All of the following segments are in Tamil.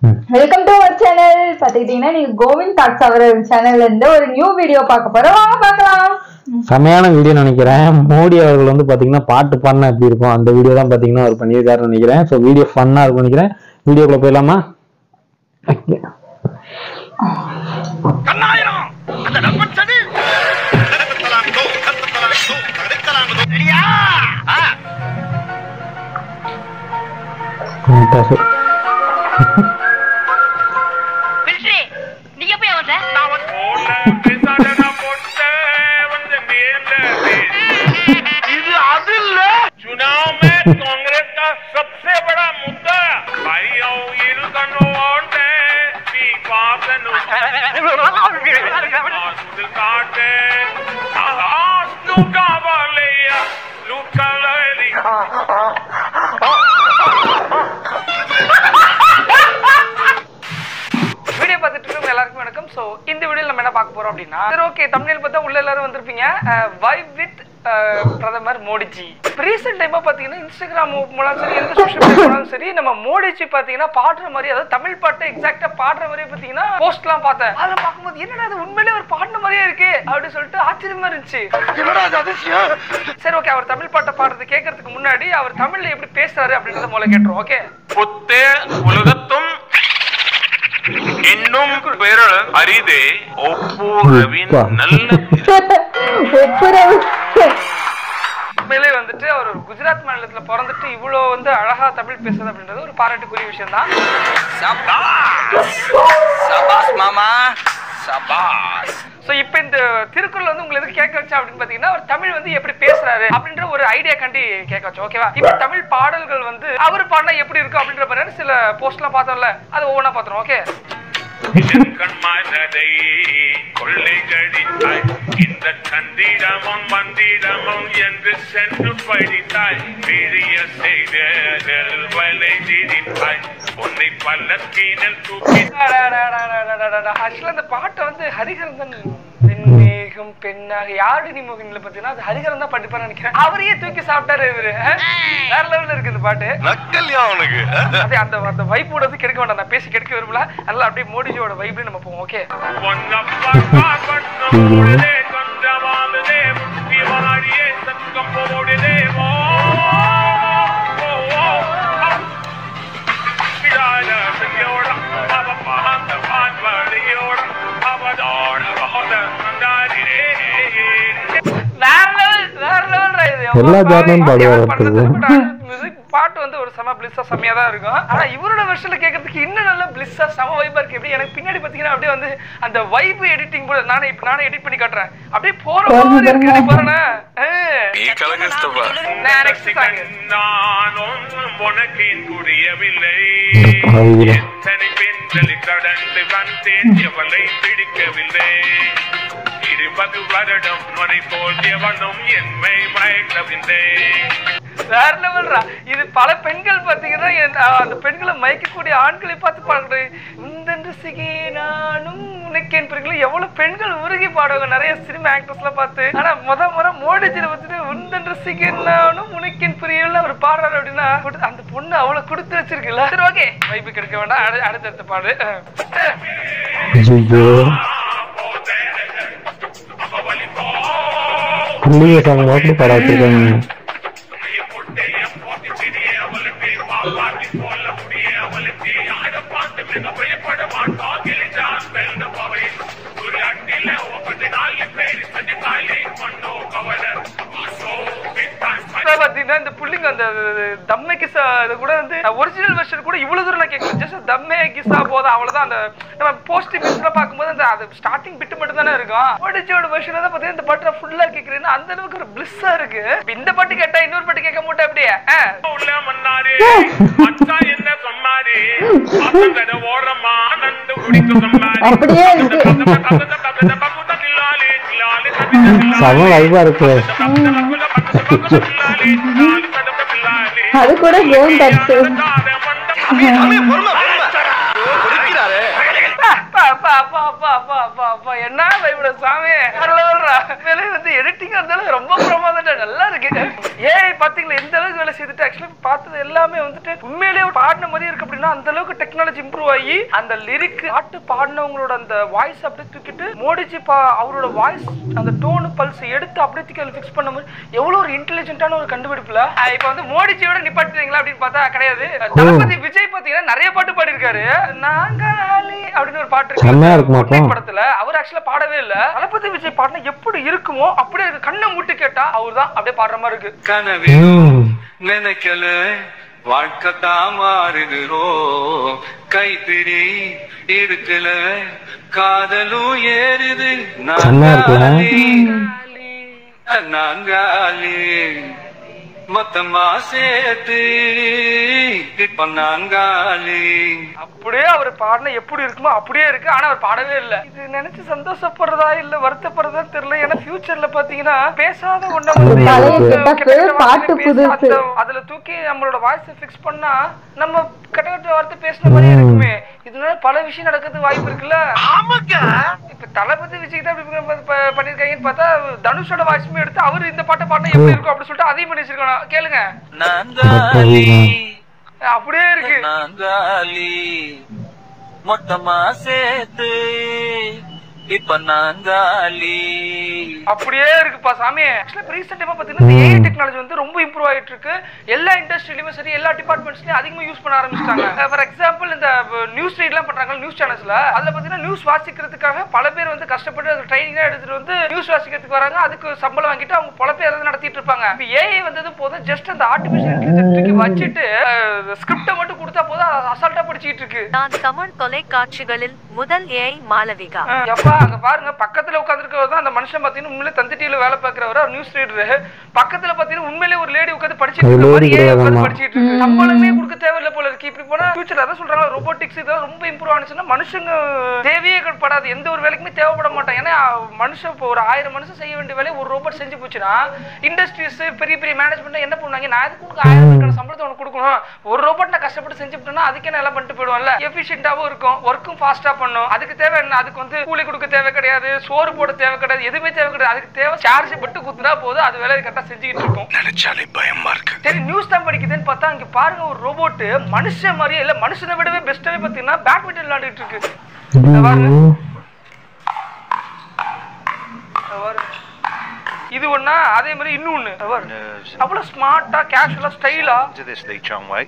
வெல்கம் டு அவர் சேனல் பாத்துக்கிட்டீங்கன்னா நீங்க கோவிந்த் தாட்ஸ் அவர் சேனல்ல இருந்து ஒரு நியூ வீடியோ பார்க்க போறோம் வாங்க பார்க்கலாம் செமையான வீடியோ நினைக்கிறேன் மோடி அவர்கள் வந்து பாத்தீங்கன்னா பாட்டு பாடினா எப்படி இருக்கும் அந்த வீடியோ தான் பாத்தீங்கன்னா அவர் பண்ணியிருக்காருன்னு நினைக்கிறேன் ஸோ வீடியோ ஃபன்னா இருக்கும் நினைக்கிறேன் வீடியோக்குள்ள போயிடலாமா கண்ணாயிரம் அந்த நண்பன் சதி கத்தலாங்கோ கத்தலாங்கோ கடித்தலாங்கோ ரெடியா ஆ fantastic. பில்ட்ரி நீ எப்ப வந்த நான் வந்து போல பேசாத நான் போட்ட வந்து நேர்ல இது அது இல்ல चुनाव में कांग्रेस का सबसे बड़ा मुद्दा भाइयों इलकनोंडे विवादनु आसुद काटे आसनु कावलेया लुकलेली வீடியோ பார்த்துட்டு இருக்கவங்க எல்லாருக்கும் வணக்கம் ஸோ இந்த வீடியோவில் நம்ம என்ன பார்க்க போறோம் அப்படின்னா சரி ஓகே தமிழில் பார்த்தா உள்ள எல்லாரும் வந்திருப்பீங்க வைப் வித் பிரதமர் மோடிஜி ரீசெண்ட் டைமாக பார்த்தீங்கன்னா இன்ஸ்டாகிராம் மூலம் சரி எந்த சோஷியல் மீடியா மூலம் சரி நம்ம மோடிஜி பார்த்தீங்கன்னா பாடுற மாதிரி அதாவது தமிழ் பாட்டை எக்ஸாக்டாக பாடுற மாதிரியே பார்த்தீங்கன்னா போஸ்ட்லாம் பார்த்தேன் அதில் பார்க்கும்போது என்னடா அது உண்மையிலே ஒரு பாடின மாதிரியே இருக்கு அப்படின்னு சொல்லிட்டு ஆச்சரியமா இருந்துச்சு சரி ஓகே அவர் தமிழ் பாட்டை பாடுறது கேட்கறதுக்கு முன்னாடி அவர் தமிழ்ல எப்படி பேசுறாரு அப்படின்றத முதல்ல கேட்டுரும் ஓகே புத்தே உலகத்தும் இன்னும் பெறல் அரிதே ஒப்புரவின் நல்ல ஒப்புரவு உண்மையிலே வந்துட்டு அவர் ஒரு குஜராத் மாநிலத்துல பிறந்துட்டு இவ்வளோ வந்து அழகா தமிழ் பேசுறது அப்படின்றது ஒரு பாராட்டுக்குரிய விஷயம் தான் சபாஸ் மாமா சபாஸ் ஸோ இப்போ இந்த திருக்குறள் வந்து உங்களை எதுக்கு கேட்க வச்சா அப்படின்னு பார்த்தீங்கன்னா அவர் தமிழ் வந்து எப்படி பேசுறாரு அப்படின்ற ஒரு ஐடியா கண்டி கேட்க வச்சோம் ஓகேவா இப்போ தமிழ் பாடல்கள் வந்து அவர் பாடினா எப்படி இருக்கும் அப்படின்ற மாதிரி சில போஸ்ட்லாம் பார்த்தோம்ல அது ஒவ்வொன்றா பார்த்துரும் ஓகே கண்மனதை கொள்ளை கழித்தாய் இந்த சந்திரமும் மந்திரமும் என்று சென்று படித்தாய் பெரிய செய்த வலை திரித்தாய் உன்னை பல்லக்கீனல் தூக்கி ஆக்சுவலாக அந்த பாட்டை வந்து ஹரிஹரந்தன் பெண்மேகம் பெண்ணாக யாரு நீ மோகினில பார்த்தீங்கன்னா அது ஹரிஹரன் தான் படிப்பான்னு நினைக்கிறேன் அவரையே தூக்கி சாப்பிட்டாரு இவரு அஹ்? வேற லெவல்ல இருக்கு இந்த பாட்டு நக்கல்யா அவனுக்கு அதே அந்த அந்த வைப்போட வந்து கிடைக்க வேண்டாம் நான் பேசி கிடைக்க விரும்பல அதனால அப்படியே மோடிஜியோட வைப்ல நம்ம போவோம் ஓகே ஒன்னப்பே கொஞ்சமானதே முட்டி வாடியே சத்தம் போடுதே ஓ ஓ, ஓ, ஓ. பிடாத பிடியோட அவ பாந்த பான்வழியோட அவதோட அவத நந்தாரிரே வேற லெவல் வேற லெவல் இது எல்லா ஜானரும் பாடுவார் அவர் அடுத்தது. பண்றது music பாட்டு வந்து ஒரு செம பிளிஸ்ஸா செம்மையா தான் இருக்கும் ஆனா இவரோட வெர்ஷன்ல கேட்கறதுக்கு இன்னும் நல்ல பிளிஸ்ஸா செம வைபா இருக்கு எப்படி எனக்கு பின்னாடி பாத்தீங்கன்னா அப்படியே வந்து அந்த வைப் எடிட்டிங் கூட நானே இப்ப நானே எடிட் பண்ணி காட்டுறேன் அப்படியே போற மாதிரி இருக்கு எனக்கு பாருண்ணே. ஆ. நீ கலகஸ்தபா நான் next song. நான் ஒன்றும் உனக்கேன் புரியவில்லை பாவிகளா. எத்தனை பெண்களை கடந்து வந்தேன் எவளை பிடிக்கவில்லை இருபது வருடம் முறை போல் எவனும் என்னை மயக்கவில்லை வேற லெவல்ரா இது பல பெண்கள் பாத்தீங்கன்னா என்- அஹ் அந்த பெண்களை மயக்கக்கூடிய ஆண்களை பார்த்து பாடுறது இந்த சிகே நானும் உனக்கேன் பிறகு எவ்வளவு பெண்கள் உருகி பாடுவாங்க நிறைய சினிமா ஆக்டர்ஸ்லாம் பார்த்து ஆனா முத முறை மோடிஜில வந்துட்டு உந்தன்று சிகே நானும் உனக்கேன் பிரியல அவர் பாடுறாரு அப்படின்னா கொடுத்து- அந்த பொண்ணு அவ்வளவு கொடுத்து வச்சிருக்குல்ல சரி ஓகே வைப்பு கிடைக்க வேண்டாம் அடு- அடுத்தடுத்த பாடு அஹ். ஐயோ புள்ளிய சாங் மட்டும் பாட வச்சிருக்காங்க அதான் பாத்தீங்கன்னா இந்த புள்ளிங்க அந்த தம்மை கிசா இது கூட வந்து ஒரிஜினல் வெர்ஷன் கூட இவ்வளவு தூரம் நான் கேட்கல ஜஸ்ட் தம்மே கிசா போதும் அவ்வளவுதான் அந்த நம்ம போஸ்ட் பிக்ஸ்ல பார்க்கும்போது அந்த அது ஸ்டார்டிங் பிட்டு மட்டும் தானே இருக்கும் ஓடிச்சோட வெர்ஷன் தான் பாத்தீங்கன்னா இந்த பாட்டு ஃபுல்லா கேக்குறேன்னா அந்த அளவுக்கு ஒரு பிளிஸ்ஸா இருக்கு இப்ப இந்த பாட்டு கேட்டா இன்னொரு பாட்டு கேட்க மாட்டேன் அப்படியே ஆ. உள்ள மன்னாரே அச்சா என்ன சொன்னாரே அத்தங்கட ஓரமா நண்டு குடிக்க சொன்னாரே அப்படியே இருக்கு. செம வைபா இருக்கு அது கூட கோவிந்த் தாட்ஸ் பொறுமை பொறுமை கொடுக்கிறாரு அப்பா, அப்பா, அப்பா, அப்பா, அப்பா, அப்பா, அப்பா, என்ன வைப்ல சாமி வரல வரல. உண்மையிலே வந்து எடிட்டிங்கா இருந்தாலும் ரொம்ப பிரமாதம் நல்லா இருக்கு ஏஐ பாத்தீங்களா எந்த அளவுக்கு வேலை செய்துட்டு ஆக்சுவலா பார்த்தது எல்லாமே வந்துட்டு உண்மையிலேயே பாடின மாதிரி இருக்கு அப்படின்னா அந்த அளவுக்கு டெக்னாலஜி இம்ப்ரூவ் ஆகி அந்த லிரிக் பாட்டு பாடினவங்களோட அந்த வாய்ஸ் அப்படியே தூக்கிட்டு மோடிஜி பா அவரோட வாய்ஸ் அந்த டோனு பல்ஸ் எடுத்து அப்படியே தூக்கி அதில் ஃபிக்ஸ் பண்ண மாதிரி எவ்வளவு ஒரு இன்டெலிஜென்ட்டான ஒரு கண்டுபிடிப்புல அஹ் இப்போ வந்து மோடிஜியோட நிப்பாட்டுறீங்களா அப்படின்னு பார்த்தா கிடையாது தளபதி விஜய் பாத்தீங்கன்னா நிறைய பாட்டு பாடியிருக்காரு நாங்காலி அப்படின்னு ஒரு பாட்டு செம்மையா இருக்கு இருக்குமா ஒற்றை அப்போ? படத்துல அவர் ஆக்சுவலா பாடவே இல்ல தளபதி விஜய் பாடினா எப்படி இருக்குமோ அப்படியே இருக்கு கண்ணை மூட்டு கேட்டா அவர் தான் அப்படியே பாடுற மாதிரி இருக்கு கனவிலும் நினைக்கல வாழ்க்கை தான் மாறுகிறோ கைப்பிடி இருக்குல காதலும் ஏறுது செம்மையா இருக்குல்ல? நாங்காலி நாங்காலி மொத்தமா சேர்த்து இப்ப நாங்காலி அப்படியே அவர் பாடின எப்படி இருக்குமோ அப்படியே இருக்கு ஆனா அவர் பாடவே இல்ல இது நினைச்சு சந்தோஷப்படுறதா இல்ல வருத்தப்படுறதா தெரியல ஏன்னா ஃபியூச்சர்ல பாத்தீங்கன்னா பேசாத ஒண்ண வந்து பழைய கிட்ட setup, கிட்ட பாட்டு வார்த்தை பேசி புதுசு. அந்த- அதுல தூக்கி நம்மளோட வாய்ஸ் ஃபிக்ஸ் பண்ணா நம்ம கட்ட கட்ட வார்த்தை பேசின மாதிரியே இருக்குமே இதனால பல விஷயம் நடக்கிறதுக்கு வாய்ப்பு இருக்குல்ல இப்ப தளபதி விஜய் தான் இப்படி ப- ப- பண்ணிருக்காங்கன்னு பார்த்தா தனுஷோட வாய்ஸுமே எடுத்து அவர் இந்த பாட்டை பாடினா எப்படி இருக்கும் அப்படின்னு சொல்லிட்டு அதையும் பண்ணி வச்சிருக்கணும் கேளுங்க நாங்காலி அப்படியே இருக்கு நாங்காலி மொத்தமா சேர்த்து இப்ப நாங்காலி அப்படியே இருக்குப்பா சாமி ஆக்சுவலா இப்போ ரீசெண்ட் டைமா பாத்தீங்கன்னா இந்த ஏஐ டெக்னாலஜி வந்து ரொம்ப இம்ப்ரூவ் ஆயிட்டு இருக்கு எல்லா இண்டஸ்ட்ரியிலுமே சரி எல்லா டிபார்ட்மெண்ட்ஸ்லயும் அதிகமா யூஸ் பண்ண ஆரம்பிச்சிட்டாங்க ஃபார் எக்ஸாம்பிள் இந்த நியூஸ் ரீட்லாம் பண்றாங்க நியூஸ் சேனல்ஸ்ல அதுல பாத்தீங்கன்னா நியூஸ் வாசிக்கிறதுக்காக பல பேர் வந்து கஷ்டப்பட்டு ட்ரைனிங் எடுத்துட்டு வந்து நியூஸ் வாசிக்கிறதுக்கு வராங்க அதுக்கு சம்பளம் வாங்கிட்டு அவங்க பொழப்பை ஏதாவது நடத்திட்டு இருப்பாங்க இப்போ ஏஐ வந்தது போதும் ஜஸ்ட் அந்த ஆர்டிபிஷியல் இன்டெலிஜென்ஸ் தூக்கி வச்சுட்டு ஸ்கிரிப்டை மட்டும் கொடுத்தா போதும் அது அசால்ட்டா படிச்சுக்கிட்டு இருக்கு நான் கமர் தொலைக்காட்சிகளில் முதல் ஏஐ மாளவிகா எப்பா அங்க பாருங்க பக்கத்துல உட்காந்துருக்கவர் தான் அந்த மனுஷன் பாத்தீங்கன்னா உண்மையிலே தந்தி டிவில வேலை பார்க்கறவர் நியூஸ் ரீடர் பக்கத்துல பாத்தீங்கன்னா உண்மையிலே ஒரு லேடி உட்காந்து படிச்சிட்டு அது இருக்க மாதிரி lady ஏன் உட்காந்து கிடையாதாம்மா. படிச்சிட்டு இருக்கு சம்பளமே கொடுக்க தேவையில்ல போல இருக்கு இப்படி போனா ஃபியூச்சர் அதான் சொல்றாங்க ரோபோட்டிக்ஸ் இதெல்லாம் ரொம்ப இம்ப்ரூவ் ஆனிச்சுன்னா மனுஷங்க தேவையே படாது எந்த ஒரு வேலைக்குமே தேவைப்பட மாட்டாங்க ஏன்னா மனுஷன் இப்போ ஒரு ஆயிரம் மனுஷன் செய்ய வேண்டிய வேலையை ஒரு ரோபோட் செஞ்சு போச்சுன்னா இண்டஸ்ட்ரீஸ் பெரிய பெரிய மேனேஜ்மெண்ட் என்ன பண்ணுவாங்க நான் எதுக்கு உனக்கு ஆயிரம் ரூபாய்க்கான சம்பளத்தை உனக்கு கொடுக்கணும் ஒரு ரோபோட் நான் கஷ்டப்பட்டு செஞ்சுட்டேன்னா அதுக்கே நான் எல்லாம் பண்ணிட்டு போயிடுவான்ல எஃபிஷியன்ட்டாவும் இருக்கும் ஒர்க்கும் ஃபாஸ்டா பண்ணும் அதுக்கு தேவை என்ன அதுக்கு வந்து கூலி கொடுக்க தேவை கிடையாது சோறு போட தேவை கிடையாது எதுவுமே தேவை கிடையாது அதுக்கு தேவை சார்ஜ் மட்டும் குத்துனா போதும் அது வேலையை கரெக்டா செஞ்சுக்கிட்டு இருக்கும் நினைச்சாலே பயமா இருக்கு சரி நியூஸ் தான் படிக்குதுன்னு பார்த்தா இங்க பாருங்க ஒரு ரோபோட் மனுஷன் மாதிரியே இல்ல மனுஷனை விடவே பெஸ்ட்டாவே பாத்தீங்கன்னா பேட்மிண்டன் விளையாண்டுட்டு இருக்கு இங்க பாருங்க. இங்க பாருங்க. இது ஒண்ணா அதே மாதிரி இன்னொன்னு இங்க பாருங்க. அவ்வளவு ஸ்மார்ட்டா கேஷுவலா ஸ்டைலா to this Lee Chong Wei.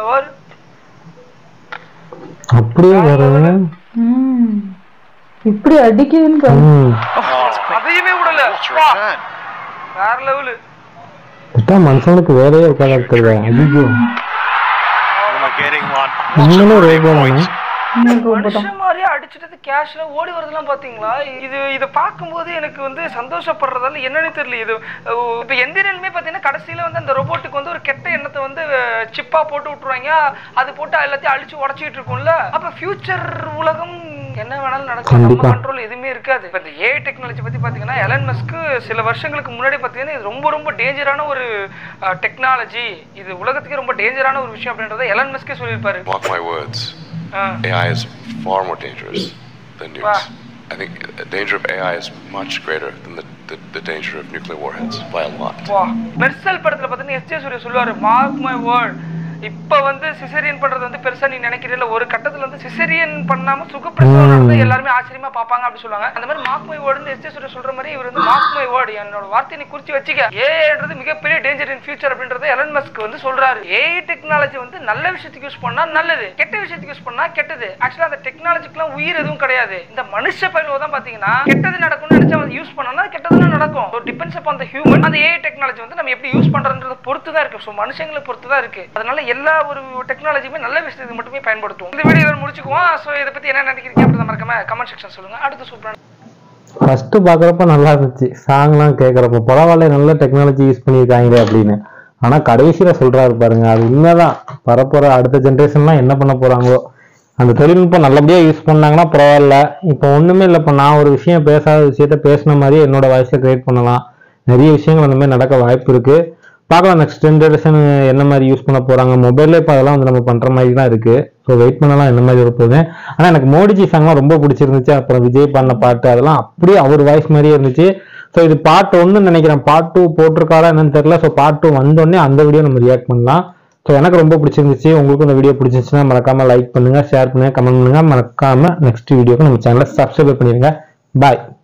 அப்படியே வர ம். இப்படி அடிக்குதுன்னு பாரு. ம் அதையுமே விடல What a வா, return. வேற லெவலு விட்டா மனுஷனுக்கு வேலையே உட்கார இருக்கிறதா ஐயோ Am I getting one? உண்மையிலே ரோபோ தானே இன்னொரு robot ஆ. மனுஷன் மாதிரியே அடிச்சுட்டு கேஷ்ல ஓடி வரதெல்லாம் பாத்தீங்களா இது இதை பார்க்கும்போது எனக்கு வந்து சந்தோஷப்படுறதால என்னன்னு தெரியல இது அஹ், இப்ப எந்திரனுமே பாத்தீங்கன்னா கடைசியில வந்து அந்த ரோபோட்டுக்கு வந்து ஒரு கெட்ட எண்ணத்தை வந்து சிப்பா போட்டு விட்டுருவாங்க அது போட்டு எல்லாத்தையும் அழிச்சு உடச்சிட்டு இருக்கும்ல அப்ப ஃபியூச்சர் உலகம் என்ன வேணாலும் நடக்கும் நம்ம கண்டிப்பா. கண்ட்ரோல் எதுவுமே இருக்காது இப்ப இந்த ஏஐ டெக்னாலஜி பத்தி பாத்தீங்கன்னா எலன் மஸ்க்கு சில வருஷங்களுக்கு முன்னாடி பாத்தீங்கன்னா இது ரொம்ப ரொம்ப டேஞ்சரான ஒரு டெக்னாலஜி இது உலகத்துக்கே ரொம்ப டேஞ்சரான ஒரு விஷயம் அப்படின்றத எலன் மஸ்கே சொல்லியிருப்பாரு Mark my words, ah. AI is far more dangerous than nukes. Wow. I think the danger of AI is much greater than the, the, the danger of nuclear warheads by a lot. வா மெர்சல் படத்துல பார்த்தீங்கன்னா எஸ் ஜே சூர்யா சொல்லுவாரு மார்க் மை வேர்ட் இப்ப வந்து சிசரியன் பண்றது வந்து பெருசா நீ நினைக்கிறீல்ல ஒரு கட்டத்துல வந்து சிசரியன் பண்ணாம சுகப்பிரசவம் நடந்தா எல்லாருமே ஆச்சரியமா பாப்பாங்க அப்படி சொல்லுவாங்க அந்த மாதிரி மார்க் மை வேர்டுன்னு எஸ் ஜே சூர்யா சொல்ற மாதிரி இவர் வந்து மார்க் மை வேர்டு என்னோட வார்த்தையை நீ குறிச்சு வச்சுக்க ஏன்றது மிகப்பெரிய டேஞ்சர் இன் ஃபியூச்சர் அப்படின்றத எலன் மஸ்க் வந்து சொல்றாரு ஏஐ டெக்னாலஜி வந்து நல்ல விஷயத்துக்கு யூஸ் பண்ணா நல்லது கெட்ட விஷயத்துக்கு யூஸ் பண்ணா கெட்டது ஆக்சுவலா அந்த டெக்னாலஜிக்குலாம் உயிர் எதுவும் கிடையாது இந்த மனுஷ பயிலோ தான் பாத்தீங்கன்னா கெட்டது நடக்கும்னு நினைச்சா வந்து யூஸ் பண்ணனா கெட்டதுலாம் நடக்கும் so depends upon the human அந்த ஏஐ டெக்னாலஜி வந்து நம்ம எப்படி யூஸ் பண்றதுன்றத பொறுத்து தான் இருக்கு ஸோ மனுஷங்களை பொறுத்து தான் இருக்கு அதனால எல்லா ஒரு டெக்னாலஜியுமே நல்ல விஷயத்துக்கு மட்டுமே பயன்படுத்துவோம் இந்த வீடியோ முடிச்சுக்குவோம் ஸோ இதை பத்தி என்ன நினைக்கிறீங்க அப்படி மறக்காம கமெண்ட் செக்ஷன் சொல்லுங்க அடுத்து சூப்பரான ஃபர்ஸ்ட் பார்க்குறப்ப நல்லா இருந்துச்சு சாங்லாம் கேட்குறப்ப பரவாயில்ல நல்ல டெக்னாலஜி யூஸ் பண்ணியிருக்காங்களே அப்படின்னு ஆனால் கடைசியில் சொல்றாரு பாருங்க அது உண்மைதான் வரப்போகிற அடுத்த ஜென்ரேஷன்லாம் என்ன பண்ண போறாங்களோ அந்த தொழில்நுட்பம் நல்லபடியாக யூஸ் பண்ணாங்கன்னா பரவாயில்ல இப்போ ஒன்றுமே இல்லை இப்போ நான் ஒரு விஷயம் பேசாத விஷயத்த பேசின மாதிரியே என்னோட வாய்ஸை கிரியேட் பண்ணலாம் நிறைய விஷயங்கள் அந்த மாதிரி நடக்க வாய்ப்பு இருக்கு பார்க்கலாம் நெக்ஸ்ட் ஜென்ரேஷன் என்ன மாதிரி யூஸ் பண்ண போறாங்க மொபைல்ல இப்போ அதெல்லாம் வந்து நம்ம பண்ற மாதிரி தான் இருக்கு ஸோ வெயிட் பண்ணலாம் என்ன மாதிரி இருப்போது ஆனா எனக்கு மோடிஜி சாங்லாம் ரொம்ப பிடிச்சிருந்துச்சு அப்புறம் விஜய் பண்ண பாட்டு அதெல்லாம் அப்படியே அவர் வாய்ஸ் மாதிரியே இருந்துச்சு ஸோ இது பார்ட் ஒன்னு நினைக்கிறேன் பார்ட் டூ போட்டிருக்காரா என்னன்னு தெரியல ஸோ பார்ட் டூ வந்தோடனே அந்த வீடியோ நம்ம ரியாக்ட் பண்ணலாம் ஸோ எனக்கு ரொம்ப பிடிச்சிருந்துச்சு உங்களுக்கு இந்த வீடியோ பிடிச்சிருந்துச்சுன்னா மறக்காம லைக் பண்ணுங்க ஷேர் பண்ணுங்க கமெண்ட் பண்ணுங்க மறக்காம நெக்ஸ்ட் வீடியோக்கு நம்ம சேனலை சப்ஸ்கிரைப் பண்ணிருங்க பாய்